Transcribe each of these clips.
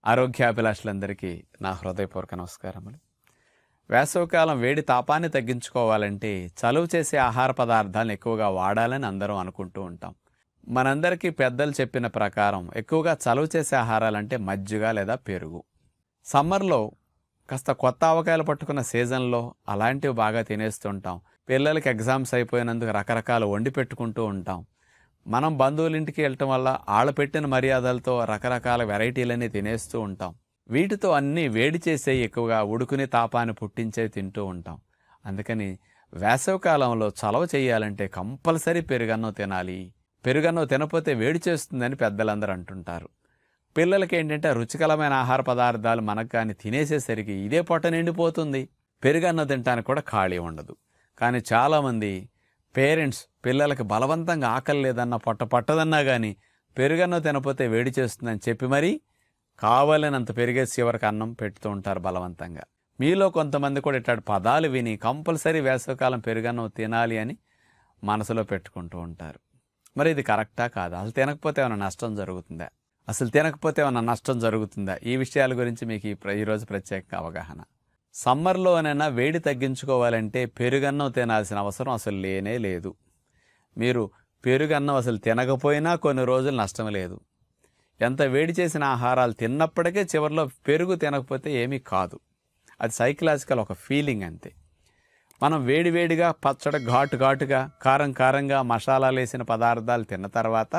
ఆరోగ్యాభిలాషులందరికీ నా హృదయపూర్వక నమస్కారములు వేసవికాలం వేడి తాపాన్ని తగ్గించుకోవాలంటే చలువ చేసే ఆహార పదార్థాలను ఎక్కువగా వాడాలని అందరం అనుకుంటూ ఉంటాం మనందరికీ పెద్దలు చెప్పిన ప్రకారం ఎక్కువగా చలువ చేసే ఆహారాలంటే మజ్జిగ లేదా పెరుగు సమ్మర్లో కాస్త కొత్త ఆవకాయలు పట్టుకున్న సీజన్లో అలాంటివి బాగా తినేస్తుంటాం పిల్లలకి ఎగ్జామ్స్ అయిపోయినందుకు రకరకాలు వండి పెట్టుకుంటూ ఉంటాం మనం బంధువుల ఇంటికి వెళ్ళటం వల్ల ఆళ్ళ పెట్టిన మర్యాదలతో రకరకాల వెరైటీలన్నీ తినేస్తూ ఉంటాం వీటితో అన్నీ వేడి చేసే ఎక్కువగా ఉడుకుని తాపాన్ని పుట్టించే తింటూ ఉంటాం అందుకని వేసవికాలంలో చలవ చేయాలంటే కంపల్సరీ పెరుగన్నం తినాలి పెరుగన్నం తినపోతే వేడి చేస్తుందని పెద్దలందరూ అంటుంటారు పిల్లలకి ఏంటంటే రుచికరమైన ఆహార పదార్థాలు మనకు కానీ తినేసేసరికి ఇదే పొట్ట నిండిపోతుంది పెరుగన్నం తినడానికి కూడా ఖాళీ ఉండదు కానీ చాలామంది పేరెంట్స్ పిల్లలకి బలవంతంగా ఆకలి లేదన్న పొట్ట పట్టదన్నా కానీ పెరుగన్నం తినపోతే వేడి చేస్తుందని చెప్పి మరీ కావాలనంత పెరిగేసి చివరికి అన్నం పెడుతూ ఉంటారు బలవంతంగా మీలో కొంతమంది కూడా ఇట్లాంటి పదాలు విని కంపల్సరీ వేసవికాలం పెరుగన్నం తినాలి అని మనసులో పెట్టుకుంటూ ఉంటారు మరి ఇది కరెక్టా కాదా అసలు తినకపోతే ఏమైనా నష్టం జరుగుతుందా అసలు తినకపోతే ఏమైనా నష్టం జరుగుతుందా ఈ విషయాల గురించి మీకు ఈ ప్ర- ఈరోజు ప్రత్యేక అవగాహన సమ్మర్లోనైనా వేడి తగ్గించుకోవాలంటే పెరుగన్నం తినాల్సిన అవసరం అసలు లేనే లేదు మీరు పెరుగన్నం అసలు తినకపోయినా కొన్ని రోజులు నష్టం లేదు ఎంత వేడి చేసిన ఆహారాలు తిన్నప్పటికే చివరిలో పెరుగు తినకపోతే ఏమీ కాదు అది సైకలాజికల్ ఒక ఫీలింగ్ అంతే మనం వేడివేడిగా పచ్చడి ఘాటు ఘాటుగా కారం కారంగా మసాలాలు వేసిన పదార్థాలు తిన్న తర్వాత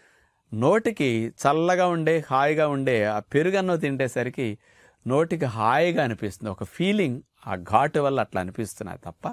నోటికి చల్లగా ఉండే హాయిగా ఉండే ఆ పెరుగన్నం తింటేసరికి నోటికి హాయిగా అనిపిస్తుంది ఒక ఫీలింగ్ ఆ ఘాటు వల్ల అట్లా అనిపిస్తున్నాయి తప్ప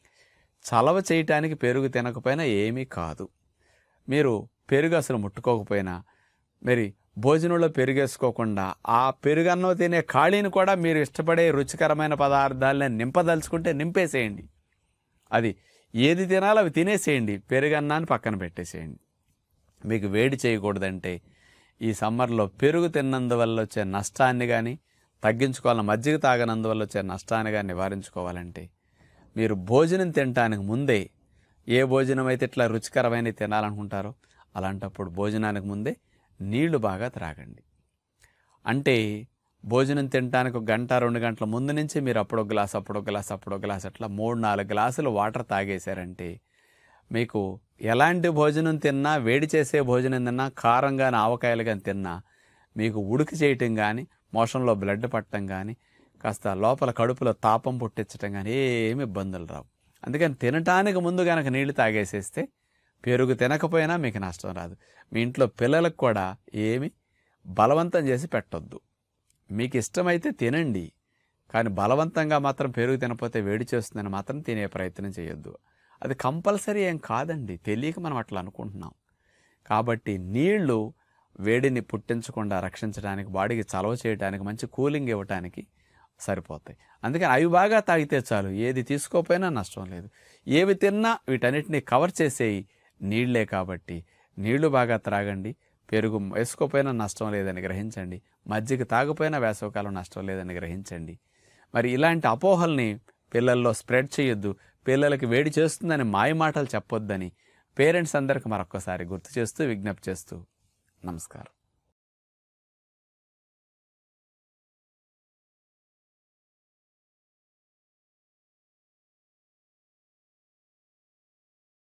చలవ చేయటానికి పెరుగు తినకపోయినా ఏమీ కాదు మీరు పెరుగు అసలు ముట్టుకోకపోయినా మరి భోజనంలో పెరుగేసుకోకుండా ఆ పెరుగన్నం తినే ఖాళీని కూడా మీరు ఇష్టపడే రుచికరమైన పదార్థాలను నింపదలుచుకుంటే నింపేసేయండి అది ఏది తినాలో అవి తినేసేయండి పెరుగన్నాన్ని పక్కన పెట్టేసేయండి మీకు వేడి చేయకూడదంటే ఈ సమ్మర్లో పెరుగు తిన్నందువల్ల వచ్చే నష్టాన్ని కానీ తగ్గించుకోవాలని మజ్జిగ తాగనందువల్ల వచ్చే నష్టాన్ని కానీ నివారించుకోవాలంటే మీరు భోజనం తినటానికి ముందే ఏ భోజనం అయితే ఇట్లా రుచికరమైన తినాలనుకుంటారో అలాంటప్పుడు భోజనానికి ముందే నీళ్లు బాగా త్రాగండి అంటే భోజనం తినడానికి ఒక గంట రెండు గంటల ముందు నుంచి మీరు అప్పుడో గ్లాస్ అప్పుడో గ్లాస్ అప్పుడో గ్లాస్ అట్లా మూడు నాలుగు గ్లాసులు వాటర్ తాగేశారంటే మీకు ఎలాంటి భోజనం తిన్నా వేడి చేసే భోజనం తిన్నా కారం కానీ ఆవకాయలు కానీ తిన్నా మీకు ఉడికి చేయటం కానీ మోషన్లో బ్లడ్ పట్టడం కానీ కాస్త లోపల కడుపులో తాపం పుట్టించటం కానీ ఏమి ఇబ్బందులు రావు అందుకని తినటానికి ముందు కనుక నీళ్లు తాగేసేస్తే పెరుగు తినకపోయినా మీకు నష్టం రాదు మీ ఇంట్లో పిల్లలకు కూడా ఏమి బలవంతం చేసి పెట్టొద్దు మీకు ఇష్టమైతే తినండి కానీ బలవంతంగా మాత్రం పెరుగు తినకపోతే వేడి చేస్తుందని మాత్రం తినే ప్రయత్నం చేయొద్దు అది కంపల్సరీ ఏం కాదండి తెలియక మనం అట్లా అనుకుంటున్నాం కాబట్టి నీళ్లు వేడిని పుట్టించకుండా రక్షించడానికి బాడీకి చలవ చేయడానికి మంచి కూలింగ్ ఇవ్వడానికి సరిపోతాయి అందుకని అవి బాగా తాగితే చాలు ఏది తీసుకోకపోయినా నష్టం లేదు ఏవి తిన్నా వీటన్నిటిని కవర్ చేసేయి నీళ్లే కాబట్టి నీళ్లు బాగా త్రాగండి పెరుగు వేసుకోపోయినా నష్టం లేదని గ్రహించండి మజ్జిగ తాగపోయినా వేసవకాలం నష్టం లేదని గ్రహించండి మరి ఇలాంటి అపోహల్ని పిల్లల్లో స్ప్రెడ్ చేయొద్దు పిల్లలకి వేడి చేస్తుందని మాయ మాటలు చెప్పొద్దని పేరెంట్స్ అందరికి మరొక్కసారి గుర్తు చేస్తూ విజ్ఞప్తి చేస్తూ నమస్కారం